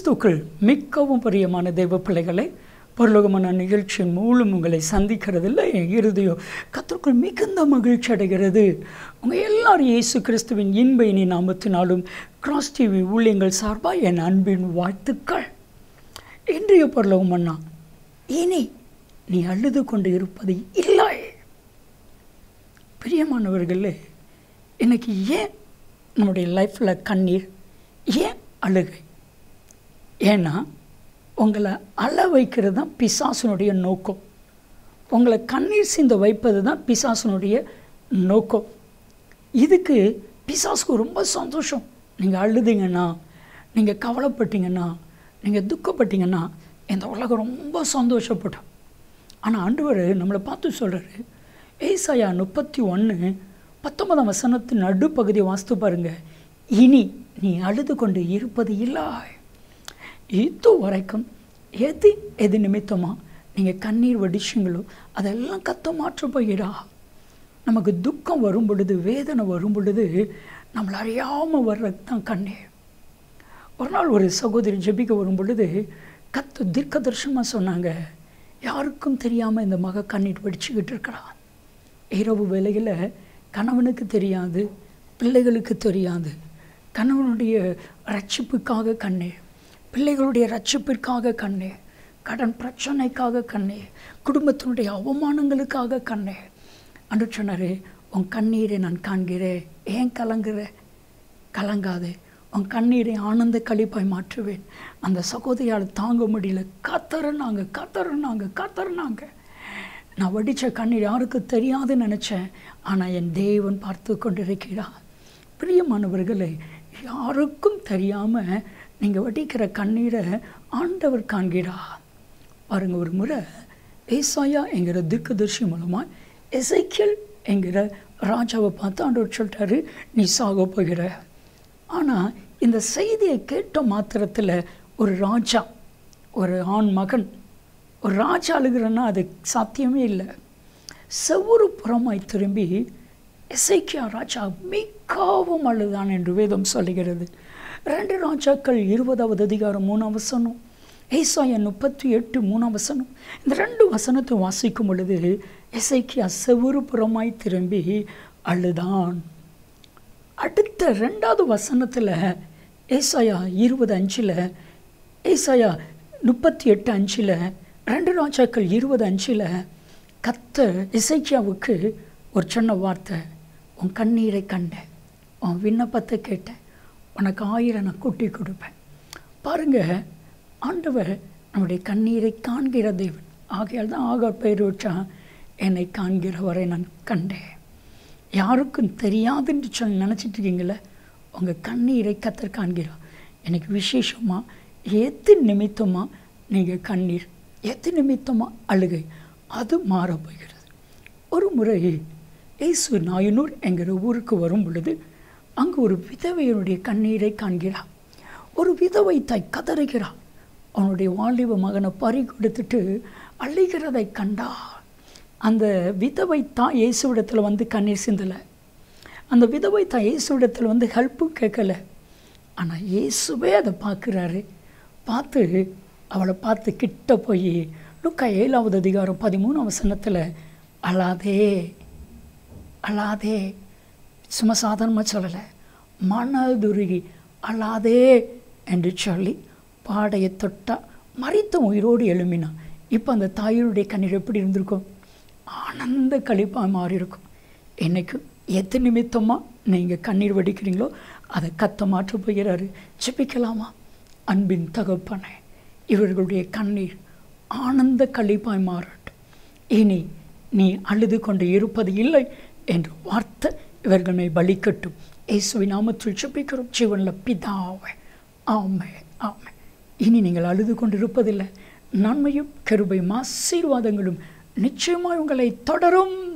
கிறிஸ்துக்கள் மிகவும் பிரியமான தெய்வ பிள்ளைகளை பரலோகமான நிகழ்ச்சியின் மூலம் உங்களை சந்திக்கிறதில்ல என் இருதயம் கத்திற்குள் மிகுந்த மகிழ்ச்சி அடைகிறது உங்கள் எல்லாரும் இயேசு கிறிஸ்துவின் இன்ப இனி நாமத்தினாலும் கிராஸ் டிவி ஊழியங்கள் சார்பாக என் அன்பின் வாழ்த்துக்கள் இன்றைய பரலோகம் அண்ணா இனி நீ அழுது கொண்டு இருப்பது இல்லை பிரியமானவர்களே இன்னைக்கு ஏன் நம்முடைய லைஃப்பில் கண்ணீர் ஏன் அழுகை ஏன்னா உங்களை அழ வைக்கிறது தான் பிசாசனுடைய நோக்கம் உங்களை கண்ணீர் சிந்த வைப்பது தான் பிசாசனுடைய நோக்கம் இதுக்கு பிசாசுக்கு ரொம்ப சந்தோஷம் நீங்கள் அழுதீங்கன்னா நீங்கள் கவலைப்பட்டீங்கன்னா நீங்கள் துக்கப்பட்டீங்கன்னா இந்த உலகம் ரொம்ப சந்தோஷப்படும் ஆனால் ஆண்டவர் நம்மளை பார்த்து சொல்கிறாரு ஏசாயா முப்பத்தி ஒன்று பத்தொன்பதாம் வசனத்தின் நடுப்பகுதி வாஸ்து பாருங்க இனி நீ அழுது கொண்டு இருப்பது இல்லை இது வரைக்கும் எது எது நிமித்தமாக நீங்கள் கண்ணீர் வடிச்சிங்களோ அதெல்லாம் கத்த மாற்ற போகிறா நமக்கு துக்கம் வரும் பொழுது வேதனை வரும் பொழுது நம்மளை அறியாமல் வர்றது தான் கண்ணீர் ஒரு நாள் ஒரு சகோதரி ஜெபிக்க வரும் பொழுது கத்த தீர்க்க தரிசனமாக சொன்னாங்க யாருக்கும் தெரியாமல் இந்த மக கண்ணீர் வடிச்சுக்கிட்டு இருக்கிறா இரவு வேளையில் கணவனுக்கு தெரியாது பிள்ளைகளுக்கு தெரியாது கணவனுடைய ரட்சிப்புக்காக கண்ணீர் பிள்ளைகளுடைய ரட்சிப்பிற்காக கண்ணே கடன் பிரச்சனைக்காக கண்ணே குடும்பத்தினுடைய அவமானங்களுக்காக கண்ணே அன்று சொன்னார் உன் கண்ணீரை நான் காண்கிறேன் ஏன் கலங்குற கலங்காதே உன் கண்ணீரை ஆனந்த கழிப்பாய் மாற்றுவேன் அந்த சகோதரியால் தாங்க முடியல காத்தரனாங்க காத்தரனாங்க காத்தரனாங்க நான் வடித்த கண்ணீர் யாருக்கு தெரியாதுன்னு நினச்சேன் ஆனால் என் தேவன் பார்த்து கொண்டிருக்கிறார் பிரியமானவர்களே யாருக்கும் தெரியாமல் நீங்கள் வடிக்கிற கண்ணீரை ஆண்டவர் காண்கிறார் பாருங்க ஒரு முறை ஏசாயா என்கிற திக்குதர்ஷி மூலமாக எசைக்கியல் என்கிற ராஜாவை பார்த்து ஆண்டவர் சொல்லிட்டாரு நீ சாக போகிற ஆனால் இந்த செய்தியை கேட்ட மாத்திரத்தில் ஒரு ராஜா ஒரு ஆண் மகன் ஒரு ராஜா அழுகிறன்னா அது சாத்தியமே இல்லை செவ்வொரு புறமாய் திரும்பி எசைக்கியா ராஜா மிகவும் அழுதான் என்று வேதம் சொல்லுகிறது ரெண்டு ராஜாக்கள் இருபதாவது அதிகாரம் மூணாம் வசனம் ஏசாயன் முப்பத்தி எட்டு மூணாம் வசனம் இந்த ரெண்டு வசனத்தை வாசிக்கும் பொழுது எசைக்கியா செவ்வொரு புறமாய் திரும்பி அழுதான் அடுத்த ரெண்டாவது வசனத்தில் ஏசாயா இருபது அஞ்சில் ஏசாயா முப்பத்தி எட்டு அஞ்சில் ரெண்டு ராஜாக்கள் இருபது அஞ்சில் கத்த இசைக்கியாவுக்கு ஒரு சின்ன வார்த்தை உன் கண்ணீரை கண்டேன் உன் விண்ணப்பத்தை கேட்டேன் உனக்கு ஆயிரம் நான் கூட்டி கொடுப்பேன் பாருங்கள் ஆண்டவர் நம்முடைய கண்ணீரை காண்கிற தேவன் ஆகையால் தான் ஆகார் பெயர் வச்சான் என்னை காண்கிறவரை நான் கண்டேன் யாருக்கும் தெரியாதுன்னு சொல்லி நினச்சிட்டு இருக்கீங்களே உங்கள் கண்ணீரை கத்தர் காண்கிறார் எனக்கு விசேஷமாக எது நிமித்தமாக நீங்கள் கண்ணீர் எது நிமித்தமாக அழுகை அது மாறப்போகிறது ஒரு முறை ஏசு நாயனூர் என்கிற ஊருக்கு வரும் பொழுது அங்கு ஒரு விதவையனுடைய கண்ணீரை காண்கிறார் ஒரு விதவை தாய் கதறுகிறார் அவனுடைய வாலிப மகனை பறி கொடுத்துட்டு அழுகிறதை கண்டா அந்த விதவை தான் இயேசுவிடத்தில் வந்து கண்ணீர் சிந்தலை அந்த விதவை தான் இயேசுவிடத்தில் வந்து ஹெல்ப்பும் கேட்கல ஆனால் இயேசுவே அதை பார்க்குறாரு பார்த்து அவளை பார்த்து கிட்ட போய் லுக்கா ஏழாவது அதிகாரம் பதிமூணு வசனத்தில் அழாதே அழாதே சும்மா சாதாரணமாக சொல்லலை மனதுருகி அழாதே என்று சொல்லி பாடையை தொட்டா மறித்த உயிரோடு எழுமினான் இப்போ அந்த தாயினுடைய கண்ணீர் எப்படி இருந்திருக்கும் ஆனந்த கழிப்பாக மாறி இருக்கும் என்னைக்கு எது நிமித்தமாக நீங்கள் கண்ணீர் வடிக்கிறீங்களோ அதை கத்த மாற்ற போகிறாரு ஜெபிக்கலாமா அன்பின் தகப்பனே இவர்களுடைய கண்ணீர் ஆனந்த கழிப்பாய் மாறட்டும் இனி நீ அழுது கொண்டு இருப்பது இல்லை என்ற வார்த்தை இவர்கள் மேல் பலிக்கட்டும் இயேசுவை நாமத்தில் ஜெபிக்கிறோம் ஜீவனில் பிதாவை ஆமை ஆமை இனி நீங்கள் அழுது கொண்டு இருப்பதில்லை நன்மையும் கருபையும் ஆசீர்வாதங்களும் நிச்சயமாய் உங்களை தொடரும்